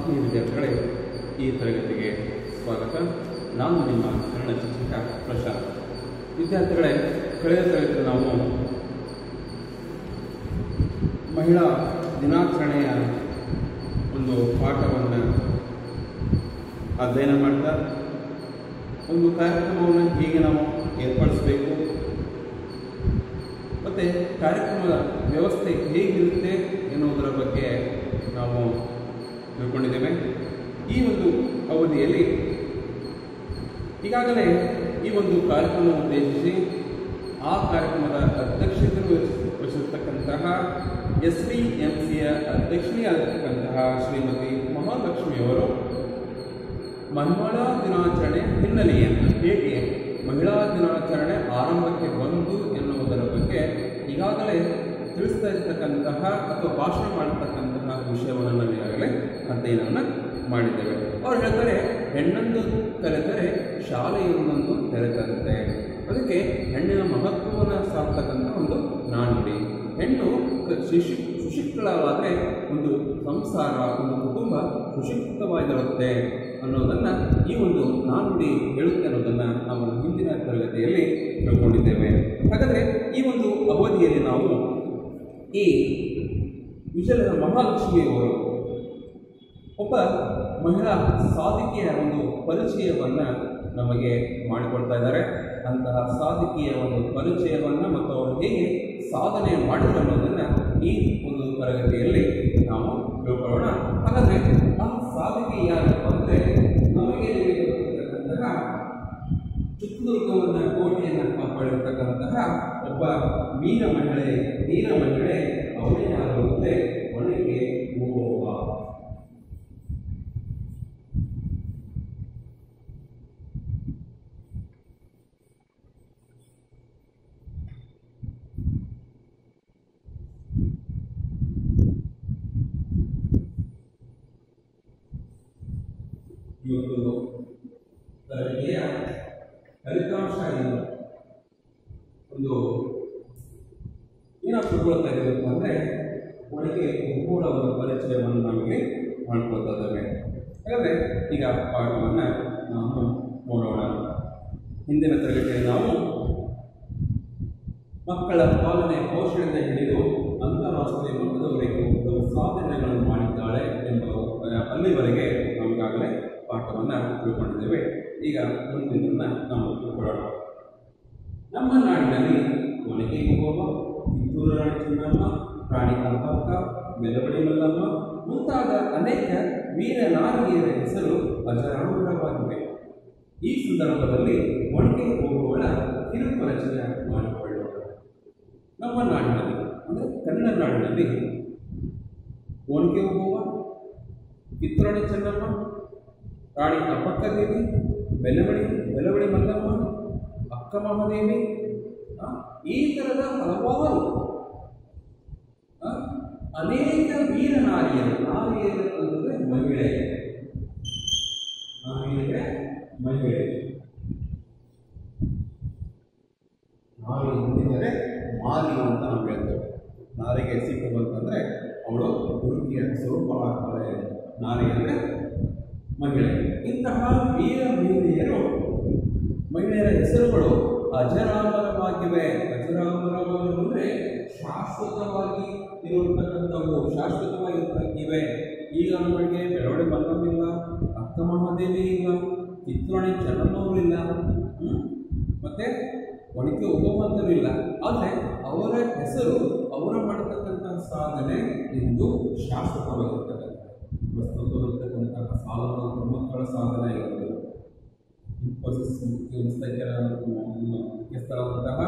ಆತ್ಮೀಯ ವಿದ್ಯಾರ್ಥಿಗಳೇ ಈ ತರಗತಿಗೆ ಸ್ವಾಗತ ನಾನು ನಿಮ್ಮ ಕನ್ನಡ ಶಿಕ್ಷಕ ಪ್ರಶಾಂತ್ ವಿದ್ಯಾರ್ಥಿಗಳೇ ಕಳೆದ ತರಗತಿ ನಾವು ಮಹಿಳಾ ದಿನಾಚರಣೆಯ ಒಂದು ಪಾಠವನ್ನು ಅಧ್ಯಯನ ಮಾಡ್ತಾ ಒಂದು ಕಾರ್ಯಕ್ರಮವನ್ನು ಹೇಗೆ ನಾವು ಏರ್ಪಡಿಸಬೇಕು ಮತ್ತು ಕಾರ್ಯಕ್ರಮದ ವ್ಯವಸ್ಥೆ ಹೇಗಿರುತ್ತೆ ಎನ್ನುವುದರ ಬಗ್ಗೆ ನಾವು ತಿಳ್ಕೊಂಡಿದ್ದೇವೆ ಈ ಒಂದು ಅವಧಿಯಲ್ಲಿ ಈಗಾಗಲೇ ಈ ಒಂದು ಕಾರ್ಯಕ್ರಮ ಉದ್ದೇಶಿಸಿ ಆ ಕಾರ್ಯಕ್ರಮದ ಅಧ್ಯಕ್ಷತೆ ವಹಿಸಿರ್ತಕ್ಕಂತಹ ಎಸ್ ಡಿ ಎಂ ಸಿಯ ಅಧ್ಯಕ್ಷತೆಯಾಗಿರ್ತಕ್ಕಂತಹ ಶ್ರೀಮತಿ ಮಹಾಲಕ್ಷ್ಮಿಯವರು ಮಹಿಳಾ ದಿನಾಚರಣೆ ಹಿನ್ನೆಲೆಯನ್ನು ಹೇಗೆ ಮಹಿಳಾ ದಿನಾಚರಣೆ ಆರಂಭಕ್ಕೆ ಬಂತು ಎನ್ನುವುದರ ಬಗ್ಗೆ ಈಗಾಗಲೇ ತಿಳಿಸ್ತಾ ಇರ್ತಕ್ಕಂತಹ ಅಥವಾ ಭಾಷಣ ಮಾಡತಕ್ಕಂತಹ ವಿಷಯವನ್ನು ನಾವು ಈಗಾಗಲೇ ಅಧ್ಯಯನವನ್ನು ಮಾಡಿದ್ದೇವೆ ಅವ್ರು ಹೇಳ್ತಾರೆ ಹೆಣ್ಣನ್ನು ಕರೆದರೆ ಶಾಲೆಯೊಂದನ್ನು ತೆರೆದಂತೆ ಅದಕ್ಕೆ ಹೆಣ್ಣಿನ ಮಹತ್ವವನ್ನು ಸಾರ್ತಕ್ಕಂಥ ಒಂದು ನಾನುಡಿ ಹೆಣ್ಣು ಕ- ಶಿಶು ಸುಶಿಕ್ಷಿತಳಾದರೆ ಒಂದು ಸಂಸಾರ ಒಂದು ಕುಟುಂಬ ಸುಶಿಕ್ಷಿತವಾಗಿರುತ್ತೆ ಅನ್ನೋದನ್ನು ಈ ಒಂದು ನಾನುಡಿ ಹೇಳುತ್ತೆ ಅನ್ನೋದನ್ನು ನಾವು ಹಿಂದಿನ ತರಗತಿಯಲ್ಲಿ ತಿಳ್ಕೊಂಡಿದ್ದೇವೆ ಹಾಗಾದರೆ ಈ ಒಂದು ಅವಧಿಯಲ್ಲಿ ನಾವು ಈ ವಿಜಯ ಮಹಾಲಕ್ಷ್ಮಿಯವರು ಒಬ್ಬ ಮಹಿಳಾ ಸಾಧಿಕೆಯ ಒಂದು ಪರಿಚಯವನ್ನು ನಮಗೆ ಮಾಡಿಕೊಡ್ತಾ ಇದ್ದಾರೆ ಅಂತಹ ಸಾಧಿಕೆಯ ಒಂದು ಪರಿಚಯವನ್ನು ಮತ್ತು ಅವರು ಹೇಗೆ ಸಾಧನೆ ಮಾಡಿದ್ರು ಅನ್ನೋದನ್ನು ಈ ಒಂದು ತರಗತಿಯಲ್ಲಿ ನಾವು ತಿಳ್ಕೊಳ್ಳೋಣ ಹಾಗಾದರೆ ಆ ಸಾಧನೆ ಯಾರಪ್ಪ ಅಂದರೆ ನಮಗೆ ಗೊತ್ತಿರತಕ್ಕಂತಹ ಚಿತ್ರದುರ್ಗವನ್ನು ಕೋಟೆಯನ್ನು ಕಾಪಾಡಿರ್ತಕ್ಕಂತಹ ಒಬ್ಬ ವೀರ ಮಹಿಳೆ ವೀರ ಮಹಿಳೆ ಅವಳೇ ಯಾರು ಅಂದರೆ ಒಳಗೆ ಓಬವ್ವ ಇವತ್ತು ತರಗತಿಯ ಫಲಿತಾಂಶ ಏನು ಒಂದು ಏನೋ ತಿಳ್ಕೊಳ್ತಾ ಇದ್ದೀವಿ ಅಂದರೆ ಒಳಗೆ ಒಬ್ಬಳ ಒಂದು ಪರಿಚಯವನ್ನು ನಮಗೆ ಮಾಡ್ಕೊಳ್ತಾ ಇದ್ದೇವೆ ಹಾಗಾದರೆ ಈಗ ಪಾಠವನ್ನು ನಾವು ನೋಡೋಣ ಹಿಂದಿನ ತರಗತಿಯಲ್ಲಿ ನಾವು ಮಕ್ಕಳ ಪಾಲನೆ ಪೋಷಣೆಯಿಂದ ಹಿಡಿದು ಅಂತಾರಾಷ್ಟ್ರೀಯ ಮಟ್ಟದವರೆಗೂ ಕೆಲವು ಸಾಧನೆಗಳನ್ನು ಮಾಡಿದ್ದಾಳೆ ಎಂಬ ಅಲ್ಲಿವರೆಗೆ ನಾವು ಈಗಾಗಲೇ ಪಾಠವನ್ನು ತಿಳ್ಕೊಂಡಿದ್ದೇವೆ ಈಗ ಮುಂದಿನ ನಾವು ತಿಳ್ಕೊಳ್ಳೋಣ ನಮ್ಮ ನಾಡಿನಲ್ಲಿ ಒಣಗಿ ಹೋಗುವ ಕಿತ್ತೂರು ರಾಣಿ ಚೆನ್ನಮ್ಮ ರಾಣಿ ಕಲ್ಪಕ್ಕ ಮೆಲಬಡಿ ಮಲ್ಲಮ್ಮ ಮುಂತಾದ ಅನೇಕ ವೀರ ನಾರಿಯರ ಹೆಸರು ಅಜರಾಮರವಾಗಿವೆ ಈ ಸಂದರ್ಭದಲ್ಲಿ ಒಣಗಿ ಹೋಗುವಳ ಕಿರುಪರಚನೆ ಮಾಡಿಕೊಳ್ಳೋಣ ನಮ್ಮ ನಾಡಿನಲ್ಲಿ ಅಂದರೆ ಕನ್ನಡ ನಾಡಿನಲ್ಲಿ ಒಣಗಿ ಹೋಗುವ ಕಿತ್ತೂರಾಣಿ ಚೆನ್ನಮ್ಮ ರಾಣಿ ಅಪ್ಪಕ್ಕ ದೇವಿ ಬೆಲವಡಿ ಬೆಲವಡಿ ಮಲ್ಲಮ್ಮ ಅಕ್ಕ ಮಹಾದೇವಿ ಆ, ಈ ಥರದ ಹಲವಾರು ಆ, ಅನೇಕ ವೀರ ನಾರಿಯರು ನಾರಿಯರು ಅಂದರೆ ಮಹಿಳೆ ನಾರಿಯರೇ ಮಹಿಳೆ ನಾರಿ ಅಂತಿದ್ದರೆ ಮಾರಿ ಅಂತ ನಾವು ಹೇಳ್ತೇವೆ ನಾರಿಗೆ ಸಿಕ್ಕು ಬಂತಂದರೆ ಅವಳು ಹುಡುಗಿಯ ಸ್ವರೂಪಳಾಗ್ತಾಳೆ ನಾರಿ ಅಂದರೆ ಮಹಿಳೆ ಇಂತಹ ವೀರ ಮಹಿಳೆಯರು ಮಹಿಳೆಯರ ಹೆಸರುಗಳು ಅಜರಾಮರವಾಗಿವೆ ಅಜರಾಮರಗಳು ಅಂದರೆ ಶಾಶ್ವತವಾಗಿ ಇರುವಂತಕ್ಕಂಥವು ಶಾಶ್ವತವಾಗಿರ್ತಕ್ಕಿವೆ ಈಗ ನಮಗೆ ಬೆಳವಡಿ ಮಲ್ಲಮ್ಮಿಲ್ಲ ಅಕ್ಕ ಮಹಾದೇವಿ ಇಲ್ಲ ಕಿತ್ತೂರಾಣಿ ಚೆನ್ನಮ್ಮವರು ಇಲ್ಲ ಹ್ಮ್? ಮತ್ತೆ ಒಣಕೆ ಒಬ್ಬವಂತರೂ ಇಲ್ಲ ಆದರೆ ಅವರ ಹೆಸರು ಅವರ ಮಾಡತಕ್ಕಂತಹ ಸಾಧನೆ ಇಂದು ಶಾಶ್ವತವಾಗಿರ್ತಕ್ಕಂಥ ಪ್ರಸ್ತುತ ಇರತಕ್ಕಂತಹ ಸಾಲದ ಮಕ್ಕಳ ಸಾಧನೆ ಇರುತ್ತದೆ ಇನ್ಫೋಸಿಸ್ ಮುಖ್ಯಸ್ಥರಾದಂತಹ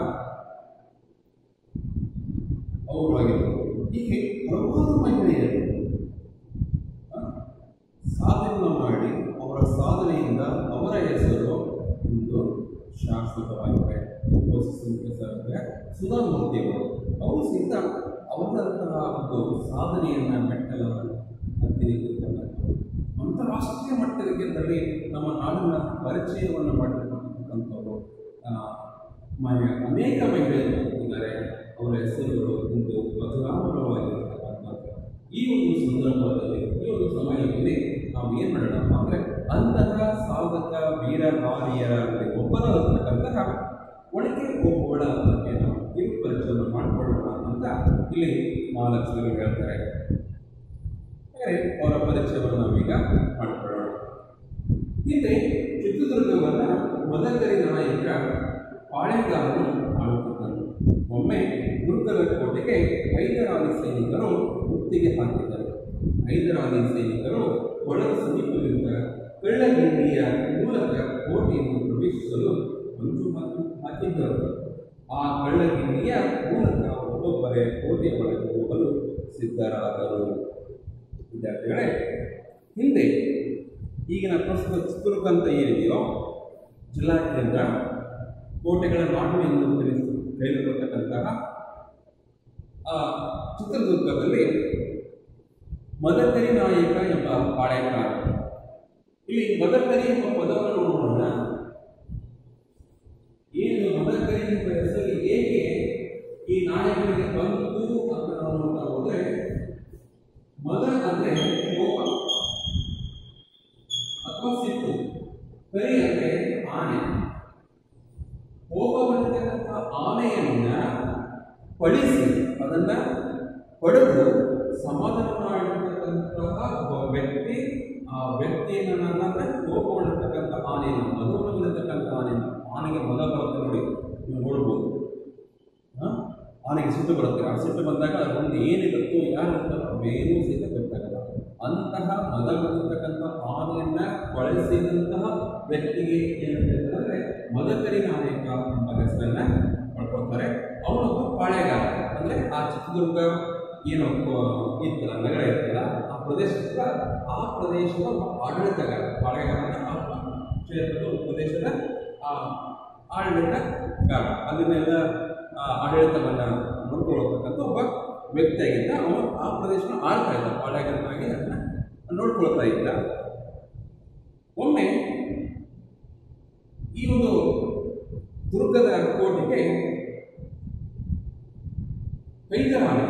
ಅವರು ಆಗಿರ್ಬೋದು ಹೀಗೆ ಹಲವಾರು ಮಹಿಳೆಯರು ಆ, ಸಾಧನೆಯನ್ನು ಮಾಡಿ ಅವರ ಸಾಧನೆಯಿಂದ ಅವರ ಹೆಸರು ಇಂದು ಶಾಶ್ವತವಾಗಿವೆ ಇನ್ಫೋಸಿಸ್ ಮುಖ್ಯಸ್ಥರಾದ ಸುಧಾಮೂರ್ತಿಯವರು ಅವರು ಸಹಿತ ಅವರದಂತಹ ಒಂದು ಸಾಧನೆಯನ್ನು ಮೆಟ್ಟಲನ್ನು ಹತ್ತಿ ನಿಂತಿರ್ತಕ್ಕಂಥದ್ದು ಅಂತಾರಾಷ್ಟ್ರೀಯ ಮಟ್ಟದಲ್ಲಿ ನಮ್ಮ ನಾಡಿನ ಪರಿಚಯವನ್ನು ಮಾಡಿರ್ತಕ್ಕಂಥವ್ರು ಆ, ಮಹಿ ಅನೇಕ ಮಹಿಳೆಯರು ಇದ್ದಾರೆ ಅವರ ಹೆಸರುಗಳು ಇಂದು ಅಜರಾಮರವಾಗಿರ್ತಕ್ಕಂಥದ್ದು ಈ ಒಂದು ಸಂದರ್ಭದಲ್ಲಿ ಈ ಒಂದು ಸಮಯದಲ್ಲಿ ಆ ಏನು ಮಾಡೋಣ ಅಂದರೆ ಅಂತಹ ಸಾಧಕ ವೀರ ನಾರಿಯರಲ್ಲಿ ಒಬ್ಬರಾಗಿರ್ತಕ್ಕಂತಹ ಒಳಗೆ ಒಬ್ಬಳ ಬಗ್ಗೆ ನಾವು ಕಿರು ಪರಿಚಯವನ್ನು ಮಾಡಿಕೊಳ್ಳೋಣ ಅಂತ ಇಲ್ಲಿ ಮಹಾಲಕ್ಷ್ಮಿಗಳು ಹೇಳ್ತಾರೆ ಹಾಗೆ ಅವರ ಪರಿಚಯವನ್ನು ನಾವೀಗ ಮಾಡಿಕೊಳ್ಳೋಣ ಹಿಂದೆ ಚಿತ್ರದುರ್ಗವನ್ನು ಮದಕರಿ ನಾಯಕ ಪಾಳೆಗಾರನು ಆಳುತ್ತಿದ್ದನು ಒಮ್ಮೆ ದುರ್ಗದ ಕೋಟೆಗೆ ಹೈದರಾಲಿ ಸೈನಿಕರು ಮುತ್ತಿಗೆ ಹಾಕಿದರು ಹೈದರಾಲಿ ಸೈನಿಕರು ಒಳಗೆ ಸಮೀಪವಿದ್ದ ಕಳ್ಳಗಿಂಡಿಯ ಮೂಲಕ ಕೋಟೆಯನ್ನು ಪ್ರವೇಶಿಸಲು ಮಂಜು ಹಾಕಿ ಹಾಕಿದ್ದರು ಆ ಕಳ್ಳಗಿಂಡಿಯ ಮೂಲಕ ಒಬ್ಬೊಬ್ಬರೇ ಕೋಟೆಯ ಒಳಗೆ ಹೋಗಲು ಸಿದ್ಧರಾದರು ವಿದ್ಯಾರ್ಥಿಗಳೇ ಹಿಂದೆ ಈಗಿನ ಪ್ರಸ್ತುತ ಚಿತ್ರದುರ್ಗ ಅಂತ ಏನಿದೆಯೋ ಜಿಲ್ಲಾ ಕೇಂದ್ರ ಕೋಟೆಗಳ ನಾಡು ಎಂದು ಕರೆಸಿ ಕರೆಯಲ್ಪಟ್ಟಂತಹ ಆ ಚಿತ್ರದುರ್ಗದಲ್ಲಿ ಮದಕರಿ ನಾಯಕ ಎಂಬ ಪಾಳೆಯಕಾರ ಇಲ್ಲಿ ಮದಕರಿ ಎಂಬ ಪದವನ್ನು ನೋಡೋಣ ಏನು ಮದಕರಿ ಎಂಬ ಹೆಸರು ಏಕೆ ಈ ನಾಯಕನಿಗೆ ಬಂತು ಅಂತ ನಾವು ನೋಡ್ತಾ ಹೋದ್ರೆ ಮದ ಅಂದ್ರೆ ಕೋಪ ಅಥವಾ ಸಿಟ್ಟು ಕರಿ ಅಂದ್ರೆ ಆನೆ ಕೋಪಗೊಂಡಿರ್ತಕ್ಕಂಥ ಆನೆಯನ್ನ ಪಡಿಸಿ ಅದನ್ನ ಪಡೆದು ಸಮಾಧಾನ ಮಾಡಿರ್ತಕ್ಕಂತಹ ಒಬ್ಬ ವ್ಯಕ್ತಿ ಆ ವ್ಯಕ್ತಿಯನ್ನು ನನ್ನ ಕೋಪಗೊಂಡಿರ್ತಕ್ಕಂಥ ಆನೆಯನ್ನು ಮಧುರವಾಗಿರ್ತಕ್ಕಂಥ ಆನೆಯನ್ನು ಆನೆಗೆ ಮದ ಬರುತ್ತೆ ನೋಡಿ ನೀವು ನೋಡ್ಬೋದು ಆ? ಆನೆಗೆ ಸಿಟ್ಟು ಬರುತ್ತೆ ಆ ಸಿಟ್ಟು ಬಂದಾಗ ಅದ್ರ ಮುಂದೆ ಏನಿರುತ್ತೋ ಯಾರು ಇರ್ತಾರೋ ಅವೇನೂ ಸಹಿತ ಗೊತ್ತಾಗಲ್ಲ ಅಂತಹ ಮದ ಬಂದಿರ್ತಕ್ಕಂಥ ಆನೆಯನ್ನ ಬಳಸಿದಂತಹ ವ್ಯಕ್ತಿಗೆ ಏನು ಹೇಳ್ತಾರೆ ಮದಕರಿ ನಾಯಕ ಎಂಬ ಹೆಸರನ್ನ ಪಡ್ಕೊಳ್ತಾರೆ ಅವನೊಬ್ಬ ಪಾಳೆಗಾರ ಅಂದ್ರೆ ಆ ಚಿತ್ರದುರ್ಗ ಏನು ಆ, ಇತ್ತಲ್ಲ ನಗರ ಇತ್ತಲ್ಲ ಆ ಪ್ರದೇಶದ ಆ ಪ್ರದೇಶದ ಒಬ್ಬ ಆಡಳಿತಗಾರ ಪಾಳೆಗಾರ ಅಂದ್ರೆ ಆ ಕ್ಷೇತ್ರದ ಪ್ರದೇಶದ ಆ ಆಡಳಿತಗಾರ ಅಲ್ಲಿನೆಲ್ಲ ಆ, ಆಡಳಿತವನ್ನ ನೋಡ್ಕೊಳ್ತಕ್ಕಂಥ ಒಬ್ಬ ವ್ಯಕ್ತಿಯಾಗಿದ್ದ ಅವನು ಆ ಪ್ರದೇಶನ ಆಳ್ತಾ ಇದ್ದ ಪಾಳೆಗಾರನಾಗಿ ಅದನ್ನ ನೋಡ್ಕೊಳ್ತಾ ಇದ್ದ ಒಮ್ಮೆ ಈ ಒಂದು ದುರ್ಗದ ಕೋಟೆಗೆ ಹೈದರಾಲಿ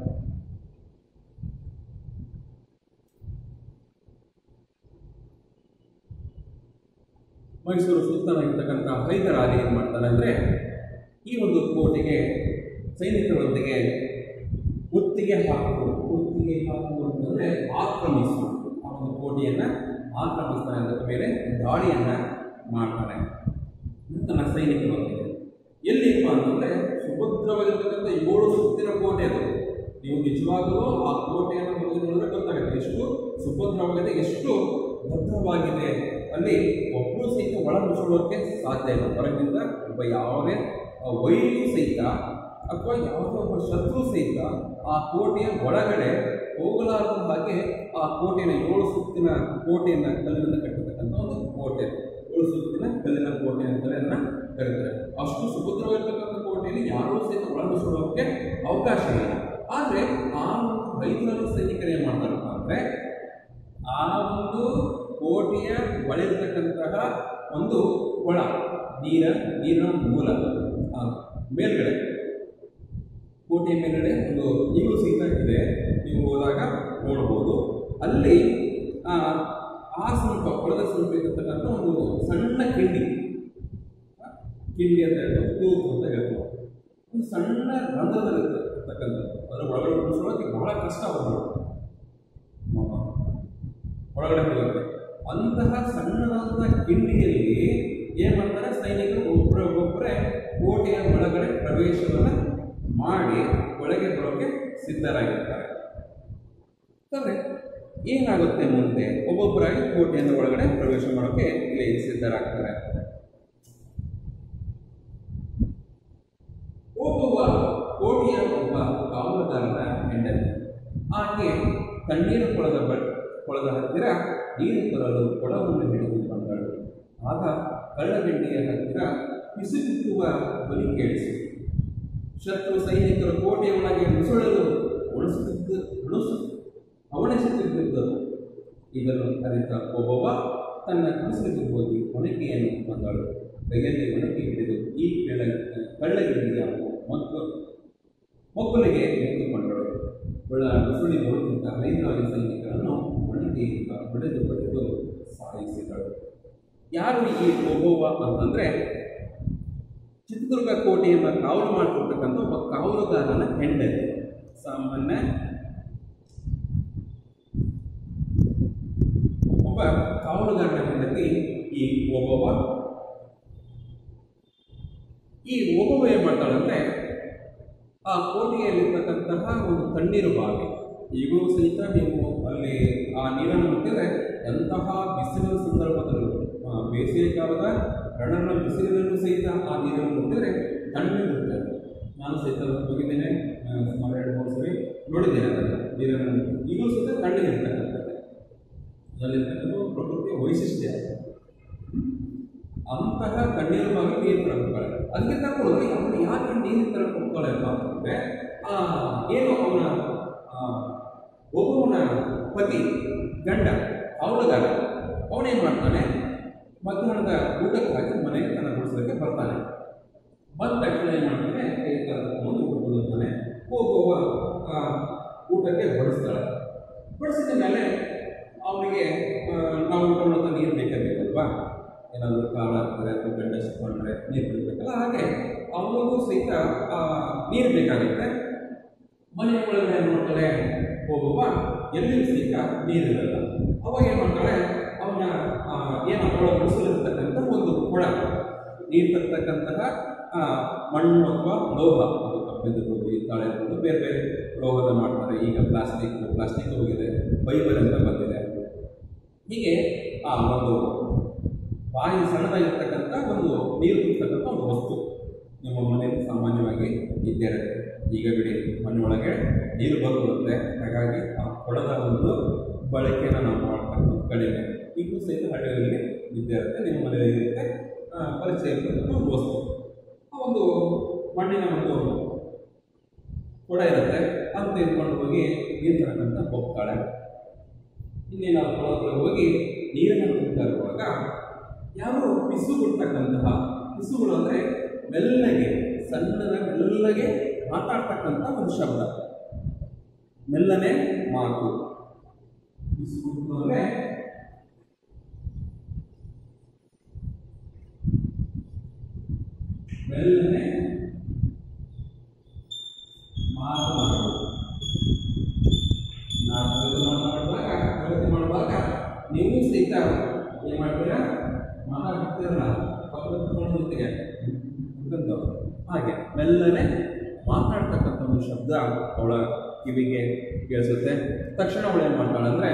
ಮೈಸೂರು ಸುಲ್ತಾನಾಗಿರ್ತಕ್ಕಂಥ ಹೈದರಾಲಿ ಏನು ಮಾಡ್ತಾನೆ ಅಂದರೆ ಈ ಒಂದು ಕೋಟೆಗೆ ಸೈನಿಕರೊಂದಿಗೆ ಮುತ್ತಿಗೆ ಹಾಕು ಮುತ್ತಿಗೆ ಹಾಕು ಅಂತಂದರೆ ಆಕ್ರಮಿಸು ಆ ಒಂದು ಕೋಟೆಯನ್ನು ಆಕ್ರಮಿಸ್ತಾನೆ ಅದರ ಮೇಲೆ ದಾಳಿಯನ್ನು ಮಾಡ್ತಾನೆ ತನ್ನ ಸೈನಿಕರೊಂದಿಗೆ ಎಲ್ಲಿಪ್ಪ ಅಂತಂದರೆ ಸುಭದ್ರವಾಗಿರ್ತಕ್ಕಂಥ ಏಳು ಸುತ್ತಿನ ಕೋಟೆ ಅದು ನೀವು ನಿಜವಾಗಲೂ ಆ ಕೋಟೆಯನ್ನು ಹೋಗಿ ನೋಡಿದ್ರೆ ಗೊತ್ತಾಗುತ್ತೆ ಎಷ್ಟು ಸುಭದ್ರವಾಗಿದೆ ಎಷ್ಟು ಭದ್ರವಾಗಿದೆ ಅಲ್ಲಿ ಒಬ್ಬರು ಸಹಿತ ಒಳ ನುಸುಳೋಕ್ಕೆ ಸಾಧ್ಯ ಇಲ್ಲ ಹೊರಗಿಂದ ಒಬ್ಬ ಯಾವುದೇ ಆ, ವೈರಿಯೂ ಸಹಿತ ಅಥವಾ ಯಾವುದೋ ಒಬ್ಬ ಶತ್ರು ಸಹಿತ ಆ ಕೋಟೆಯ ಒಳಗಡೆ ಹೋಗಲಾರದ ಹಾಗೆ ಆ ಕೋಟೆಯ ಏಳು ಸುತ್ತಿನ ಕೋಟೆಯನ್ನು ಕಲ್ಲಿನಿಂದ ಕಟ್ಟಿರ್ತಕ್ಕಂಥ ಒಂದು ಕೋಟೆ ಏಳು ಸುತ್ತಿನ ಕಲ್ಲಿನ ಕೋಟೆ ಅಂತಲೇ ಅದನ್ನ ಕರೀತಾರೆ ಅಷ್ಟು ಸುಭದ್ರವಾಗಿರ್ತಕ್ಕಂಥ ಕೋಟೆಯಲ್ಲಿ ಯಾರೂ ಸಹಿತ ಒಳ ನುಸುಳೋಕ್ಕೆ ಅವಕಾಶ ಇಲ್ಲ ಆದರೆ ಆ ಒಂದು ಹೈದರಾಲಿ ಸೈನಿಕರು ಏನು ಮಾಡ್ತಾರಪ್ಪ ಅಂದರೆ ಆ ಒಂದು ಕೋಟೆಯ ಒಳಗಿರ್ತಕ್ಕಂತಹ ಒಂದು ಕೊಳ ನೀರ ನೀರಿನ ಮೂಲ ಆ, ಮೇಲ್ಗಡೆ ಕೋಟೆಯ ಮೇಲ್ಗಡೆ ಒಂದು ಈಗಲೂ ಸಹಿತ ಇದೆ ನೀವು ಹೋದಾಗ ನೋಡ್ಬೋದು ಅಲ್ಲಿ ಆ, ಆ ಸ್ವಲ್ಪ ಕೊಳದ ಸ್ವಲ್ಪ ಇರತಕ್ಕಂಥ ಒಂದು ಸಣ್ಣ ಕಿಂಡಿ ಆ, ಕಿಂಡಿ ಅಂತ ಹೇಳ್ತಾರೆ ತೂತು ಅಂತ ಹೇಳ್ತಾರೆ ಒಂದು ಸಣ್ಣ ರಂಧ್ರದಲ್ಲಿರ್ತಕ್ಕಂಥದ್ದು ಅದರ ಒಳಗಡೆ ಉಳಿಸೋಕೆ ಬಹಳ ಕಷ್ಟ ಆಗೋದು ಒಳಗಡೆ ಹೋಗುತ್ತೆ ಅಂತಹ ಸಣ್ಣದಾದ ಕಿಂಡಿಯಲ್ಲಿ ಏನು ಮಾಡ್ತಾರೆ ಸೈನಿಕರು ಒಬ್ಬರೇ ಒಬ್ಬೊಬ್ಬರೇ ಕೋಟೆಯ ಒಳಗಡೆ ಪ್ರವೇಶವನ್ನು ಮಾಡಿ ಒಳಗೆ ಬರೋಕ್ಕೆ ಸಿದ್ಧರಾಗಿರ್ತಾರೆ ಅಂದರೆ ಏನಾಗುತ್ತೆ ಮುಂದೆ ಒಬ್ಬೊಬ್ಬರಾಗಿ ಕೋಟೆಯಿಂದ ಒಳಗಡೆ ಪ್ರವೇಶ ಮಾಡೋಕ್ಕೆ ಇಲ್ಲಿ ಸಿದ್ಧರಾಗ್ತಾರೆ ಒಬ್ಬೊಬ್ಬ ಕೋಟೆಯ ಒಬ್ಬ ಕಾವಲುಗಾರನ ಹೆಂಡತಿ ಆಕೆ ತಣ್ಣೀರು ಕೊಳದ ಬ ಕೊಳದ ಹತ್ತಿರ ನೀರು ತರಲು ಕೊಳವನ್ನು ಹಿಡಿದು ಬಂದಳು ಆಗ ಕಳ್ಳಗಂಡಿಯ ಹತ್ತಿರ ಪಿಸುಕುವ ಧ್ವನಿ ಕೇಳಿಸಿತು ಶತ್ರು ಸೈನಿಕರು ಕೋಟೆಯ ಒಳಗೆ ನುಸುಳಲು ಉಳಿಸುತ್ತಿದ್ದ ಉಳಿಸು ಅವಣಿಸುತ್ತಿದ್ದರು ಇದನ್ನು ಅರಿತ ಒಬ್ಬವ ತನ್ನ ಕುಸಿದು ಹೋಗಿ ಒಣಕೆಯನ್ನು ಬಂದಳು ಕೈಯಲ್ಲಿ ಒಣಕೆ ಹಿಡಿದು ಈ ಕೆಳ ಕಳ್ಳಗಿರಿಯ ಮಗ್ಗು ಮಗ್ಗುಲಿಗೆ ನಿಂತುಕೊಂಡಳು ಬೆಳ ಬಿಸಿಲಿ ಬರುತ್ತಿದ್ದ ಹೈದರಾಲಿ ಸೈನಿಕರನ್ನು ಒಣಗಿಯಿಂದ ಹೊಡೆದು ಹೊಡೆದು ಸಾಯಿಸಿದಳು ಯಾರು ಈ ಒಬ್ಬವ ಅಂತಂದರೆ ಚಿತ್ರದುರ್ಗ ಕೋಟೆಯನ್ನು ಕಾವಲು ಮಾಡಿಕೊಡ್ತಕ್ಕಂಥ ಒಬ್ಬ ಕಾವಲುಗಾರನ ಹೆಂಡತಿ ಸಾಮಾನ್ಯ ಒಬ್ಬ ಕಾವಲುಗಾರನ ಹೆಂಡತಿ ಈ ಒಬ್ಬವ ಈ ಒಬ್ಬವ ಏನು ಮಾಡ್ತಾಳಂದ್ರೆ ಆ ಕೋಟೆಯಲ್ಲಿರ್ತಕ್ಕಂತಹ ಒಂದು ತಣ್ಣೀರು ಬಾವಿ ಈಗಲೂ ಸಹಿತ ನೀವು ಅಲ್ಲಿ ಆ ನೀರನ್ನು ಮುಟ್ಟಿದ್ರೆ ಎಂತಹ ಬಿಸಿಲಿನ ಸಂದರ್ಭದಲ್ಲೂ ಆ, ಬೇಸಿಗೆ ಕಾಲದ ರಣನ ಬಿಸಿಲಿನಲ್ಲೂ ಸಹಿತ ಆ ನೀರನ್ನು ಮುಟ್ಟಿದ್ರೆ ತಣ್ಣಗಿರುತ್ತೆ ನಾನು ಸಹಿತ ಹೋಗಿದ್ದೇನೆ ಆ, ಸುಮಾರು ಎರಡು ಮೂರು ಸರಿ ನೋಡಿದ್ದೇನೆ ಅದನ್ನು ನೀರನ್ನು ಈಗಲೂ ಸಹಿತ ತಣ್ಣಗಿರ್ತಕ್ಕಂಥದ್ದು ಅದರಲ್ಲಿರ್ತಕ್ಕಂಥ ಪ್ರಕೃತಿಯ ವೈಶಿಷ್ಟ್ಯ ಅಂತಹ ಕಣ್ಣೀರು ಭಾಗ ನೀರು ತರಕ್ಕೆ ಹೋಗ್ತಾಳೆ ಅದಕ್ಕೆ ತಗೊಳ್ಳೋದು ಅವನು ಯಾಕೆ ನೀರು ತರಕ್ಕೆ ಹೋಗ್ತಾಳೆ ಅಂತ ಅಂತಂದ್ರೆ ಆ ಏನು ಅವನ ಆ, ಒಬ್ಬವನ ಪತಿ ಗಂಡ ಅವಳಗಾರ ಅವನೇನು ಮಾಡ್ತಾನೆ ಮಧ್ಯಾಹ್ನದ ಊಟಕ್ಕಾಗಿ ಮನೆಗೆ ತನ್ನ ಗುಡಿಸೋದಕ್ಕೆ ಬರ್ತಾನೆ ಬಂದ ತಕ್ಷಣ ಏನು ಮಾಡ್ತಾನೆ ಕೈ ಕಾಲು ತಗೊಂಡು ಊಟ ಕೊಡುತ್ತಾನೆ ಹೋಗುವ ಆ, ಊಟಕ್ಕೆ ಬಡಿಸ್ತಾಳೆ ಬಡಿಸಿದ ಮೇಲೆ ಅವನಿಗೆ ಆ, ನಾವು ಊಟ ಮಾಡೋದು ನೀರು ಬೇಕಾಗಬೇಕಲ್ವಾ ಏನಾದರೂ ಕಾಳು ಹಾಕ್ತಾರೆ ಅಥವಾ ಗಂಡ ಸಿಕ್ಕೊಂಡ್ರೆ ನೀರು ಬಿಡಬೇಕಲ್ಲ ಹಾಗೆ ಅವನಿಗೂ ಸಹಿತ ಆ, ನೀರು ಬೇಕಾಗುತ್ತೆ ಮನೆ ಒಳಗಡೆ ಏನು ಮಾಡ್ತಾಳೆ ಹೋಗುವ ಎಲ್ಲಿಯೂ ಸಹಿತ ನೀರಿರಲ್ಲ ಅವಾಗ ಏನು ಮಾಡ್ತಾಳೆ ಅವನ ಆ, ಏನು ಅವಳ ಗುಡಿಸಲಿರ್ತಕ್ಕಂಥ ಒಂದು ಕೊಳ ನೀರು ತರ್ತಕ್ಕಂತಹ ಆ, ಮಣ್ಣು ಅಥವಾ ಲೋಹ ಅದು ಕಬ್ಬಿದ್ದು ಇರ್ತಾಳೆ ಇರ್ಬೋದು ಬೇರೆ ಬೇರೆ ಲೋಹದ ಮಾಡ್ತಾರೆ ಈಗ ಪ್ಲಾಸ್ಟಿಕ್ ಪ್ಲಾಸ್ಟಿಕ್ ಹೋಗಿದೆ ಫೈಬರ್ ಅಂತ ಬಂದಿದೆ ಹೀಗೆ ಆ ಒಂದು ಬಾಯಿ ಸಣ್ಣದಾಗಿರ್ತಕ್ಕಂಥ ಒಂದು ನೀರು ತುಂಬತಕ್ಕಂಥ ಒಂದು ವಸ್ತು ನಿಮ್ಮ ಮನೆಯಲ್ಲಿ ಸಾಮಾನ್ಯವಾಗಿ ಇದ್ದೇ ಇರುತ್ತೆ ಈಗ ಬಿಡಿ ಮನೆಯೊಳಗೆ ನೀರು ಬಂದ್ಬಿಡುತ್ತೆ ಹಾಗಾಗಿ ಆ ಕೊಳದ ಒಂದು ಬಳಕೆಯನ್ನು ನಾವು ಮಾಡ್ತಕ್ಕಂಥ ಕಡಿಮೆ ಈಗಲೂ ಸಹಿತ ಹಳ್ಳಿಗಳಲ್ಲಿ ಇದ್ದೇ ಇರುತ್ತೆ ನಿಮ್ಮ ಮನೆಯಲ್ಲಿ ಇರುತ್ತೆ ಆ, ಪರಿಚಯ ಇರ್ತಕ್ಕಂಥ ಒಂದು ವಸ್ತು ಆ ಒಂದು ಮಣ್ಣಿನ ಒಂದು ಕೊಡ ಇರುತ್ತೆ ಅಂತ ತೆಗೆದುಕೊಂಡು ಹೋಗಿ ನೀರು ತರಕ್ಕಂತ ಹೋಗ್ತಾಳೆ ಇನ್ನೇನು ಆ ಕೊಳಕ್ಕೆ ಹೋಗಿ ನೀರನ್ನು ತುಂಬ್ತಾ ಇರುವಾಗ ಯಾರು ಪಿಸು ಬಿಡ್ತಕ್ಕಂತಹ ಪಿಸುಗಳು ಅಂದರೆ ಮೆಲ್ಲಗೆ ಸಣ್ಣದ ಮೆಲ್ಲಗೆ ಮಾತಾಡ್ತಕ್ಕಂಥ ಒಂದು ಶಬ್ದ ಮೆಲ್ಲನೆ ಮಾತು ಪಿಸು ಬಿಟ್ಟು ಅಂದರೆ ಮೆಲ್ಲನೆ ಮಾತನಾಡುವುದು ನಾವು ಇದು ಮಾತನಾಡುವಾಗ ಪ್ರಗತಿ ಮಾಡುವಾಗ ನೀವು ಸಹಿತ ಏನು ಮಾಡ್ತೀರಾ ಮಾತಾಡ್ತಿರಲ್ಲ ಪಕ್ಕದ ಕುತ್ಕೊಂಡು ಜೊತೆಗೆ ಕುತ್ಕೊಂಡವ್ರು. ಹಾಗೆ ಮೆಲ್ಲನೆ ಮಾತಾಡ್ತಕ್ಕಂಥ ಒಂದು ಶಬ್ದ ಅವಳ ಕಿವಿಗೆ ಕೇಳಿಸುತ್ತೆ ತಕ್ಷಣ ಅವಳು ಏನು ಮಾಡ್ತಾಳೆ ಅಂದರೆ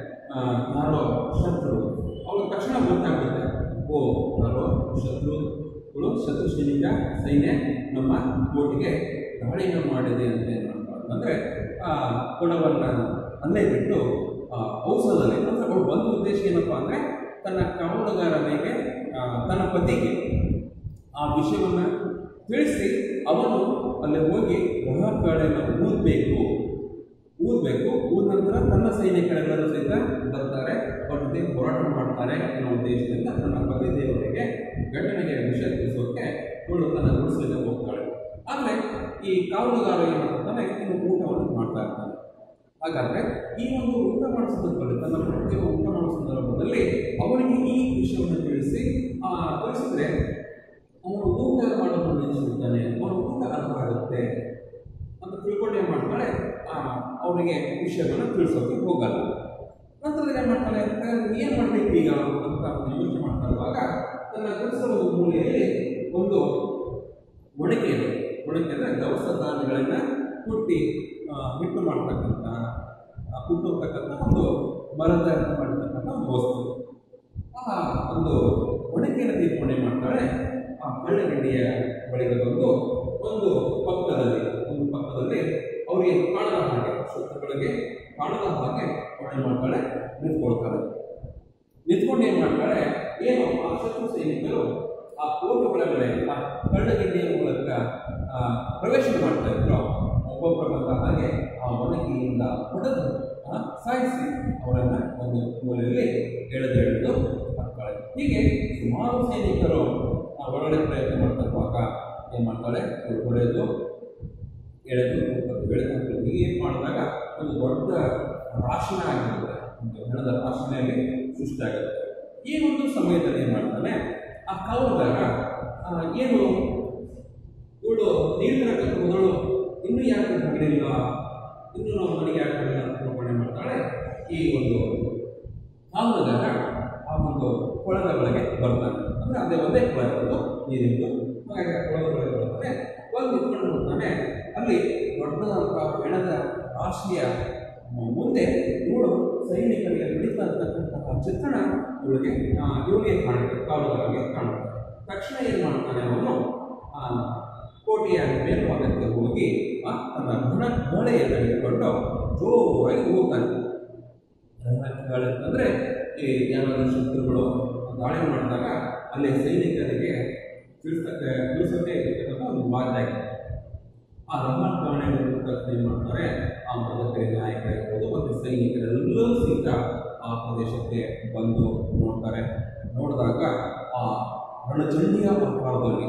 ಯಾರೋ ಶತ್ರು ಅವಳು ತಕ್ಷಣ ಗೊತ್ತಾಗುತ್ತೆ ಓ ಯಾರೋ ಶತ್ರುಗಳು ಶತ್ರು ಸೈನಿಕ ಸೈನ್ಯ ನಮ್ಮ ಕೋಟಿಗೆ ದಾಳಿಯನ್ನು ಮಾಡಿದೆ ಅಂತ ಏನು ಮಾಡ್ತಾಳೆ ಅಂದರೆ ಆ ಕೊಡವನ್ನು ಅಲ್ಲೇ ಬಿಟ್ಟು ಆ ಔಷಧದಲ್ಲಿ ಅಂದರೆ ಅವಳು ಬಂದ ಉದ್ದೇಶ ಏನಪ್ಪ ಅಂದರೆ ತನ್ನ ಕಾವಲುಗಾರನಿಗೆ ಆ, ತನ್ನ ಪತಿಗೆ ಆ ವಿಷಯವನ್ನು ತಿಳಿಸಿ ಅವನು ಅಲ್ಲಿ ಹೋಗಿ ಗ್ರಹಗಳನ್ನು ಊದಬೇಕು ಊದಬೇಕು ಊದ ನಂತರ ತನ್ನ ಸೈನಿಕರೆಲ್ಲರೂ ಸಹಿತ ಬರ್ತಾರೆ ಅವ್ರ ಜೊತೆ ಹೋರಾಟ ಮಾಡ್ತಾರೆ ಅನ್ನೋ ಉದ್ದೇಶದಿಂದ ತನ್ನ ಪತಿ ದೇವರಿಗೆ ಗಂಡನಿಗೆ ವಿಷಯ ತಿಳಿಸೋಕೆ ಇವಳು ತನ್ನ ಗುಡಿಸಲಿಕ್ಕೆ ಹೋಗ್ತಾಳೆ ಆದರೆ ಈ ಕಾವಲುಗಾರ ಏನು ಮಾಡ್ತಾನೆ ಇನ್ನು ಊಟವನ್ನು ಮಾಡ್ತಾ ಇರ್ತಾನೆ ಹಾಗಾದ್ರೆ ಈ ಒಂದು ಊಟ ಮಾಡೋ ಸಂದರ್ಭದಲ್ಲಿ ತನ್ನ ಪತಿಗೆ ಊಟ ಮಾಡೋ ಸಂದರ್ಭದಲ್ಲಿ ಅವನಿಗೆ ಈ ವಿಷಯವನ್ನು ತಿಳಿಸಿ ಆ ತಿಳಿಸಿದ್ರೆ ಅವನು ಊಟ ಮಾಡೋದು ನಿಲ್ಲಿಸ್ಬಿಡ್ತಾನೆ ಅವನ ಊಟ ಅರ್ಥ ಆಗುತ್ತೆ ಅಂತ ತಿಳ್ಕೊಂಡು ಏನು ಮಾಡ್ತಾಳೆ ಆ, ಅವನಿಗೆ ವಿಷಯವನ್ನು ತಿಳಿಸೋಕೆ ಹೋಗಲ್ಲ ನಂತರ ಏನು ಮಾಡ್ತಾಳೆ ಏನು ಮಾಡಬೇಕು ಈಗ ಅಂತ ಯೋಚನೆ ಮಾಡ್ತಾ ಇರುವಾಗ ತನ್ನ ಕೆಲಸದ ಒಂದು ಮೂಲೆಯಲ್ಲಿ ಒಂದು ಒಣಕೆ ಇದೆ ಒಣಕೆ ಅಂದರೆ ದವಸ ಧಾನ್ಯಗಳನ್ನು ಕುಟ್ಟಿ ಆ, ಹಿಟ್ಟು ಮಾಡ್ತಕ್ಕಂಥ ಆ, ಕುಟ್ಟೋಗ್ತಕ್ಕಂಥ ಒಂದು ಮರದ ಮಾಡಿರ್ತಕ್ಕಂಥ ಒಂದು ವಸ್ತು ಆ ಒಂದು ಒಣಕೆಯನ್ನು ತೀರ್ಕೊಂಡು ಏನು ಮಾಡ್ತಾಳೆ ಆ ಕಳ್ಳಗಡ್ಡಿಯ ಬಳಿಗೆ ಬಂದು ಒಂದು ಪಕ್ಕದಲ್ಲಿ ಒಂದು ಪಕ್ಕದಲ್ಲಿ ಅವರಿಗೆ ಕಾಣದ ಹಾಗೆ ಶತ್ರುಗಳಿಗೆ ಕಾಣದ ಹಾಗೆ ಅವಳು ಏನು ಮಾಡ್ತಾಳೆ ನಿಂತ್ಕೊಳ್ತಾಳೆ ನಿಂತ್ಕೊಂಡು ಏನು ಮಾಡ್ತಾಳೆ ಏನು ಆ ಶತ್ರು ಸೈನಿಕರು ಆ ಕೋಟೆ ಒಳಗಡೆ ಆ ಕಳ್ಳಗಡ್ಡಿಯ ಮೂಲಕ ಆ, ಪ್ರವೇಶ ಮಾಡ್ತಾ ಇದ್ರು ಒಬ್ಬೊಬ್ಬರ ಬಂದ ಹಾಗೆ ಆ ಒಣಗಿಯಿಂದ ಹೊಡೆದು ಆ, ಸಾಯಿಸಿ ಅವರನ್ನು ಒಂದು ಮೂಲೆಯಲ್ಲಿ ಎಳೆದು ಎಳೆದು ಹಾಕ್ತಾಳೆ ಹೀಗೆ ಸುಮಾರು ಸೈನಿಕರು ಆ ಒಳಗಡೆ ಪ್ರಯತ್ನ ಮಾಡ್ತಾ ಇರುವಾಗ ಏನು ಮಾಡ್ತಾಳೆ ಇವ್ರು ಹೊಡೆದು ಎಳೆದು ಹೋಗ್ತದೆ ಎಳೆದು ಹಾಕ್ತದೆ ಹೀಗೆ ಮಾಡಿದಾಗ ಒಂದು ದೊಡ್ಡ ರಾಶಿನ ಆಗಿರುತ್ತೆ ಒಂದು ಹೆಣದ ರಾಶಿನಲ್ಲಿ ಸೃಷ್ಟಿಯಾಗುತ್ತೆ ಈ ಒಂದು ಸಮಯದಲ್ಲಿ ಏನು ಮಾಡ್ತಾನೆ ಆ ಕಾವಲುಗಾರ ಆ, ಏನು ಇವಳು ನೀರು ತರಕ್ಕೆ ಹೋದಳು ಇನ್ನೂ ಯಾಕೆ ಹೊರಡಿಲ್ಲ ಇನ್ನೂ ನಾವು ಮನೆಗೆ ಯಾಕೆ ಹೊರಡಿಲ್ಲ ಅಂತ ತಿಳ್ಕೊಂಡೆ ಮಾಡ್ತಾಳೆ ಈ ಒಂದು ಕಾವಲುಗಾರ ಆ ಒಂದು ಕೊಳದ ಒಳಗೆ ಬರ್ತಾನೆ ಅಂದರೆ ಅದೇ ಒಂದೇ ಕೊಳ ಇರೋದು ನೀರಿಂದು ಹಾಗಾಗಿ ಆ ಕೊಳದ ಒಳಗೆ ಬರ್ತಾನೆ ಬಂದು ನಿಂತ್ಕೊಂಡು ನೋಡ್ತಾನೆ ಅಲ್ಲಿ ದೊಡ್ಡದಾದಂಥ ಹೆಣದ ರಾಶಿಯ ಮುಂದೆ ಇವಳು ಸೈನಿಕರಿಗೆ ನಡೀತಾ ಇರ್ತಕ್ಕಂತಹ ಚಿತ್ರಣ ಇವಳಿಗೆ ಆ, ಇವಳಿಗೆ ಕಾಣುತ್ತೆ ಕಾವಲುಗಾರರಿಗೆ ಕಾಣುತ್ತೆ ತಕ್ಷಣ ಏನು ಮಾಡ್ತಾನೆ ಅವನು ಆ, ಕೋಟೆಯ ಮೇಲ್ಭಾಗಕ್ಕೆ ಹೋಗಿ ಆ, ತನ್ನ ಘನ ಗೋಳೆಯನ್ನು ಹಿಡ್ಕೊಂಡು ಜೋರಾಗಿ ಹೋಗ್ತಾನೆ ಅಂದರೆ ಈ ಯಾರಾದರೂ ಶತ್ರುಗಳು ದಾಳಿ ಮಾಡಿದಾಗ ಅಲ್ಲಿ ಸೈನಿಕರಿಗೆ ತಿಳಿಸಕ್ಕೆ ತಿಳಿಸೋದೇ ಇರ್ತಕ್ಕಂಥ ಒಂದು ಬಾಧ್ಯಾಗಿದೆ ಆ ರಂಗಕಾರಣೆ ಏನು ಮಾಡ್ತಾರೆ ಆ ಮದಕರಿ ನಾಯಕ ಇರ್ಬೋದು ಮತ್ತು ಸೈನಿಕರೆಲ್ಲರೂ ಸಹಿತ ಆ ಪ್ರದೇಶಕ್ಕೆ ಬಂದು ನೋಡ್ತಾರೆ ನೋಡಿದಾಗ ಆ ರಣಚಂಡಿಯ ಆಕಾರದಲ್ಲಿ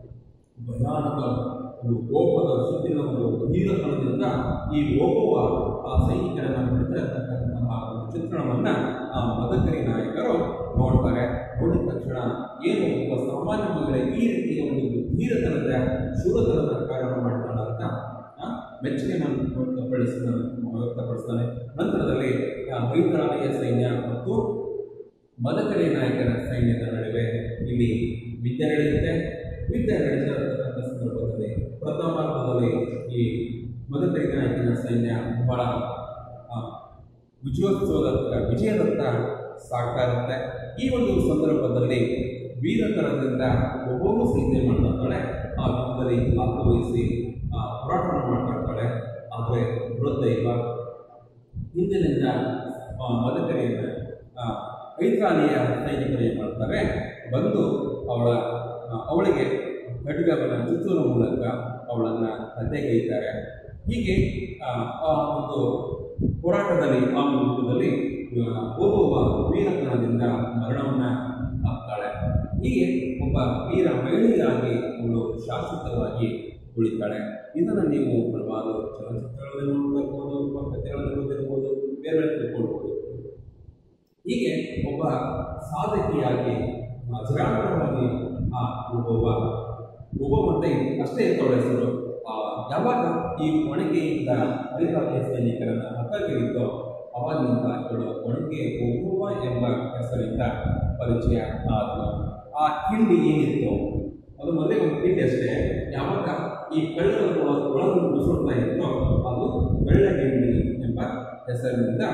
ಭಯಾನಕ ಒಂದು ಕೋಪದ ಸುತ್ತಿನ ಒಂದು ಗಂಭೀರತನದಿಂದ ಈ ಓಪುವ ಆ ಸೈನಿಕರನ್ನು ಹಿಡಿತಾ ಇರ್ತಕ್ಕಂತಹ ಒಂದು ಚಿತ್ರಣವನ್ನು ಆ ಮದಕರಿ ನಾಯಕರು ನೋಡ್ತಾರೆ ನೋಡಿದ ತಕ್ಷಣ ಏನು ಒಬ್ಬ ಸಾಮಾನ್ಯ ಮಗಳ ಈ ರೀತಿಯ ಒಂದು ಗಂಭೀರತನದ ಶೂರತನದ ಕಾರ್ಯವನ್ನು ಮಾಡ್ತಾನೆ ಅಂತ ಆ, ಮೆಚ್ಚುಗೆಯನ್ನು ವ್ಯಕ್ತಪಡಿಸ್ತಾನೆ ವ್ಯಕ್ತಪಡಿಸ್ತಾನೆ ನಂತರದಲ್ಲಿ ಆ ಮೈತ್ರಾಲಯ ಸೈನ್ಯ ಮತ್ತು ಮದಕರಿ ನಾಯಕರ ಸೈನ್ಯದ ನಡುವೆ ಇಲ್ಲಿ ವಿದ್ಯೆ ನಡೆಯುತ್ತೆ ವಿದ್ಯೆ ನಡೆದಿರತಕ್ಕಂಥ ಸಂದರ್ಭದಲ್ಲಿ ಪ್ರಥಮಾರ್ಧದಲ್ಲಿ ಈ ಮದಕರಿ ನಾಯಕನ ಸೈನ್ಯ ಬಹಳ ಆ, ವಿಜಯೋತ್ಸವದತ್ತ ವಿಜಯದತ್ತ ಸಾಗ್ತಾ ಇರುತ್ತೆ ಈ ಒಂದು ಸಂದರ್ಭದಲ್ಲಿ ವೀರತನದಿಂದ ಒಬ್ಬೊಬ್ಬ ಸೈನ್ಯ ಮಾಡ್ತಾಳೆ ಆ ಯುದ್ಧದಲ್ಲಿ ಭಾಗವಹಿಸಿ ಆ, ಹೋರಾಟವನ್ನು ಮಾಡ್ತಾ ಇರ್ತಾಳೆ ಆದರೆ ವೃದ್ಧ ಇಲ್ಲ ಹಿಂದಿನಿಂದ ಆ, ಮದಕರಿಯನ್ನು ಐತಾಲಿಯ ಸೈನಿಕರು ಏನು ಮಾಡ್ತಾರೆ ಬಂದು ಅವಳ ಆ, ಅವಳಿಗೆ ಖಡ್ಗವನ್ನು ಚುಚ್ಚುವ ಮೂಲಕ ಅವಳನ್ನು ಹತ್ಯೆಗೈತಾರೆ ಹೀಗೆ ಆ, ಆ ಒಂದು ಹೋರಾಟದಲ್ಲಿ ಆ ಒಂದು ಯುದ್ಧದಲ್ಲಿ ಆ, ಒಬ್ಬೊಬ್ಬ ವೀರತನದಿಂದ ಮರಣವನ್ನು ಆಗ್ತಾಳೆ ಹೀಗೆ ಒಬ್ಬ ವೀರ ಮಹಿಳೆಯಾಗಿ ಅವಳು ಶಾಶ್ವತವಾಗಿ ಉಳಿತಾಳೆ ಇದನ್ನು ನೀವು ಹಲವಾರು ಚಲನಚಿತ್ರಗಳಲ್ಲಿ ನೋಡಬಹುದು ಅಥವಾ ಕಥೆಗಳಲ್ಲಿ ಓದಿರ್ಬೋದು ಬೇರೆ ಬೇರೆ ತಿಳ್ಕೊಳ್ಬೋದು ಹೀಗೆ ಒಬ್ಬ ಸಾಧಕಿಯಾಗಿ ಅಜರಾಮರವಾಗಿ ಆ ಒಬ್ಬ ಒಬ್ಬ ಮತ್ತೆ ಅಷ್ಟೇ ಇರ್ತವಳ ಹೆಸರು ಆ, ಯಾವಾಗ ಈ ಒಣಕೆಯಿಂದ ಹರಿತಾಲಿಯ ಸೈನಿಕರನ್ನ ಹತ್ತಾಗಿರಿದ್ದೋ ಅವಾಗಿನಿಂದ ಇವಳು ಒಣಕೆ ಒಬ್ಬವ ಎಂಬ ಹೆಸರಿಂದ ಪರಿಚಯ ಆದಳು ಆ ಕಿಂಡಿ ಏನಿತ್ತು ಅದು ಮೊದಲೇ ಒಂದು ಕಿಂಡಿ ಅಷ್ಟೇ ಯಾವಾಗ ಈ ಕಳ್ಳರ ಒಳಗೆ ಮುಸುಳ್ತಾ ಇತ್ತೋ ಅದು ಬೆಳ್ಳಗಿಂಡಿ ಎಂಬ ಹೆಸರಿನಿಂದ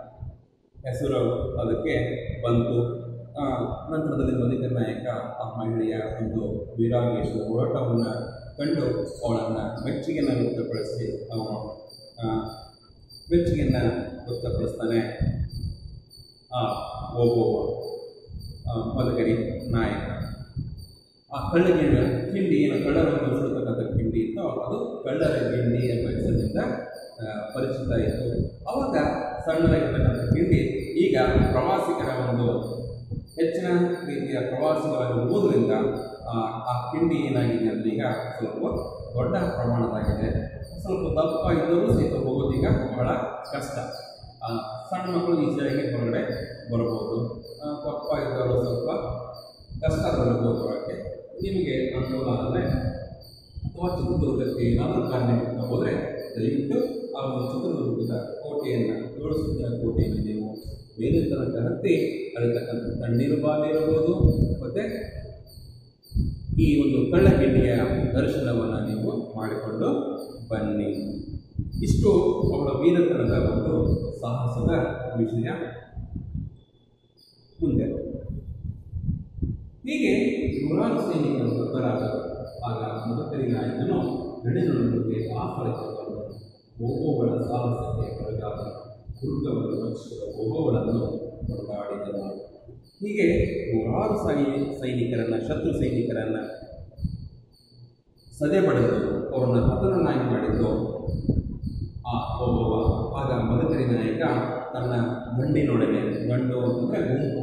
ಹೆಸರು ಅದಕ್ಕೆ ಬಂತು ಆ, ನಂತರದಲ್ಲಿ ಮದಿಕ ನಾಯಕ ಆ ಮಹಿಳೆಯ ಒಂದು ವೀರಾಂಗೇಶ ಹೋರಾಟವನ್ನು ಕಂಡು ಅವಳನ್ನು ಮೆಚ್ಚುಗೆಯನ್ನು ವ್ಯಕ್ತಪಡಿಸಿ ಅವನು ಆ, ಮೆಚ್ಚುಗೆಯನ್ನು ವ್ಯಕ್ತಪಡಿಸ್ತಾನೆ ಆ ಓಬವ್ವ ಆ, ಮದಕರಿ ನಾಯಕ ಆ ಕಳ್ಳಗಿಂಡ ಕಿಂಡಿ ಏನು ಕಳ್ಳರನ್ನು ಸುಡ್ತಕ್ಕಂಥ ಕಿಂಡಿ ಇತ್ತು ಅದು ಕಳ್ಳರ ಗಿಂಡಿ ಎಂಬ ಹೆಸರಿನಿಂದ ಆ, ಪರಿಚಿತ ಇತ್ತು ಅವಾಗ ಸಣ್ಣದಾಗಿರ್ತಕ್ಕಂಥ ಕಿಂಡಿ ಈಗ ಪ್ರವಾಸಿಗರ ಒಂದು ಹೆಚ್ಚಿನ ರೀತಿಯ ಪ್ರವಾಸಿಗರಾಗಿರುವುದರಿಂದ ಆ, ಆ ಕಿಂಡಿ ಏನಾಗಿದೆ ಅಂದರೆ ಈಗ ಸ್ವಲ್ಪ ದೊಡ್ಡ ಪ್ರಮಾಣದಾಗಿದೆ ಸ್ವಲ್ಪ ದಪ್ಪ ಇದ್ದರೂ ಸಹಿತ ಹೋಗೋದೀಗ ಬಹಳ ಕಷ್ಟ ಆ, ಸಣ್ಣ ಮಕ್ಕಳು ಈಸಿಯಾಗಿ ಹೊರಗಡೆ ಬರ್ಬೋದು ಆ, ದಪ್ಪ ಇದ್ದವರು ಸ್ವಲ್ಪ ಕಷ್ಟ ಬರ್ಬೋದು ಹೊರಗೆ ನಿಮಗೆ ಅನುಕೂಲ ಆದರೆ ಅಥವಾ ಚಿತ್ರದುರ್ಗಕ್ಕೆ ಏನಾದರೂ ಕಾರಣಕ್ಕೆ ಹೋದರೆ ದಯವಿಟ್ಟು ಆ ಒಂದು ಚಿತ್ರದುರ್ಗದ ಕೋಟೆಯನ್ನು ಏಳು ಸುತ್ತಿನ ಕೋಟೆಯನ್ನು ನೀವು ಮೇಲೆ ತನಕ ಹತ್ತಿ ಅಳಿತಕ್ಕಂಥ ತಣ್ಣೀರು ಬಾವಿ ಇರಬಹುದು ಮತ್ತು ಈ ಒಂದು ಕಳ್ಳಗಿಂಡಿಯ ದರ್ಶನವನ್ನು ನೀವು ಮಾಡಿಕೊಂಡು ಬನ್ನಿ ಇಷ್ಟು ಅವಳ ವೀರತನದ ಒಂದು ಸಾಹಸದ ವಿಷಯ ಮುಂದೆ ಹೀಗೆ ನೂರಾರು ಸೈನಿಕರು ಮೃತರಾದರು ಆಗ ಮೃತರಿ ನಾಯಕನು ನಡೆನುಡಿಗೆ ಆ ಸ್ಥಳಕ್ಕೆ ಬಂದು ಒಬ್ಬೊಬ್ಬಳ ಸಾಹಸಕ್ಕೆ ಒಳಗಾದ ದುರ್ಗವನ್ನು ರಕ್ಷಿಸಿದ ಒಬ್ಬೊಬ್ಬಳನ್ನು ಕೊಂಡಾಡಿದನು ಹೀಗೆ ನೂರಾರು ಸೈ ಸೈನಿಕರನ್ನು ಶತ್ರು ಸೈನಿಕರನ್ನು ಸದೆ ಪಡೆದು ಅವರನ್ನು ಹತನನ್ನಾಗಿ ಮಾಡಿದ್ದು ಆ ಒಬ್ಬವ ಆಗ ಮದಕರಿ ನಾಯಕ ತನ್ನ ಗಂಡಿನೊಡನೆ ಗಂಡು ಅಂದರೆ ಗುಂಪು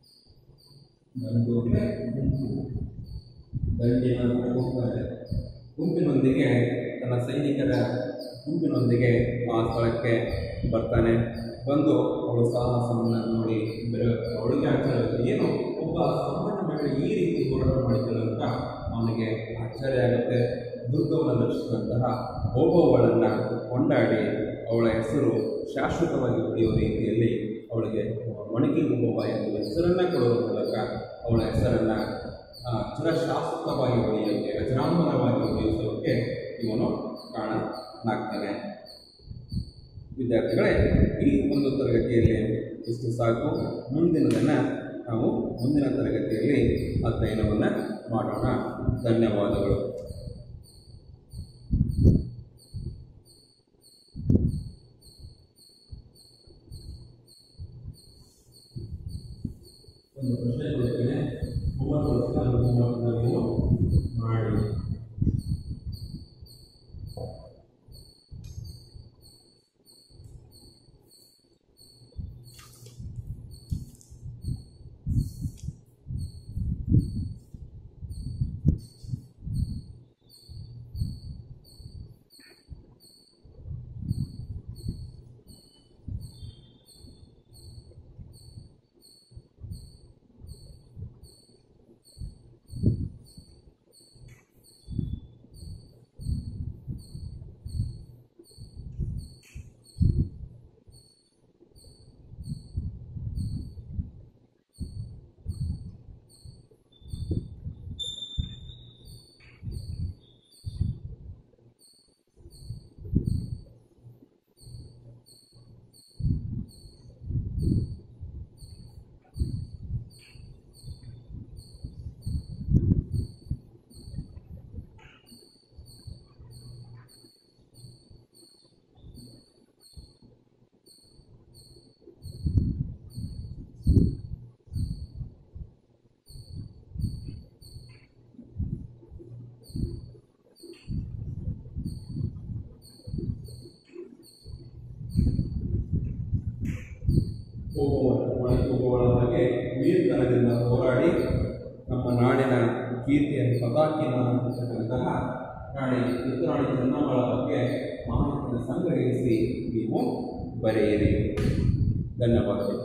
ಗಂಡು ಅಂದರೆ ಗುಂಪು ಗಂಡಿನ ಹೋಗ್ತಾರೆ ಗುಂಪಿನೊಂದಿಗೆ ತನ್ನ ಸೈನಿಕರ ಗುಂಪಿನೊಂದಿಗೆ ಆ ಸ್ಥಳಕ್ಕೆ ಬರ್ತಾನೆ ಬಂದು ಅವಳು ಸಾಹಸವನ್ನು ನೋಡಿ ಬೇರೆ ಅವಳಿಗೆ ಆಶ್ಚರ್ಯ ಆಗುತ್ತೆ ಏನು ಒಬ್ಬ ಸಾಮಾನ್ಯ ಮಹಿಳೆ ಈ ರೀತಿ ಹೋರಾಟ ಮಾಡಿದ್ದಾಳೆ ಅಂತ ಅವನಿಗೆ ಆಶ್ಚರ್ಯ ಆಗುತ್ತೆ ದುರ್ಗವನ್ನು ರಕ್ಷಿಸಿದಂತಹ ಓಬವ್ವಳನ್ನು ಕೊಂಡಾಡಿ ಅವಳ ಹೆಸರು ಶಾಶ್ವತವಾಗಿ ಉಳಿಯುವ ರೀತಿಯಲ್ಲಿ ಅವಳಿಗೆ ಒಣಗಿ ಓಬವ್ವ ಎಂಬ ಹೆಸರನ್ನು ಕೊಡುವ ಮೂಲಕ ಅವಳ ಹೆಸರನ್ನು ಚಿರಶಾಶ್ವತವಾಗಿ ಉಳಿಯೋಕ್ಕೆ ಅಜರಾಮರವಾಗಿ ಉಳಿಯೋದಕ್ಕೆ ಇವನು ಕಾರಣನಾಗ್ತಾನೆ ವಿದ್ಯಾರ್ಥಿಗಳೇ ಈ ಒಂದು ತರಗತಿಯಲ್ಲಿ ಇಷ್ಟು ಸಾಕು ಮುಂದಿನದನ್ನು ನಾವು ಮುಂದಿನ ತರಗತಿಯಲ್ಲಿ ಅಧ್ಯಯನವನ್ನು ಮಾಡೋಣ ಧನ್ಯವಾದಗಳು ಒಂದು ಪ್ರಶ್ನೆ ಕೊಡ್ತೇನೆ ಮೂವತ್ತು ವರ್ಷ ಅನುಭವವನ್ನು ನೀವು ಮಾಡಿ ಹೋಗುವ ಒಳಗೆ ಹೋಗುವಳ ಹಾಗೆ ವೀರತನದಿಂದ ಹೋರಾಡಿ ನಮ್ಮ ನಾಡಿನ ಕೀರ್ತಿಯನ್ನು ಪತಾಕಿಯನ್ನು ಹೊಂದಿರತಕ್ಕಂತಹ ರಾಣಿ ಋತುರಾಣಿ ಚೆನ್ನಮ್ಮಳ ಬಗ್ಗೆ ಮಾಹಿತಿಯನ್ನು ಸಂಗ್ರಹಿಸಿ ನೀವು ಬರೆಯಿರಿ ಧನ್ಯವಾದಗಳು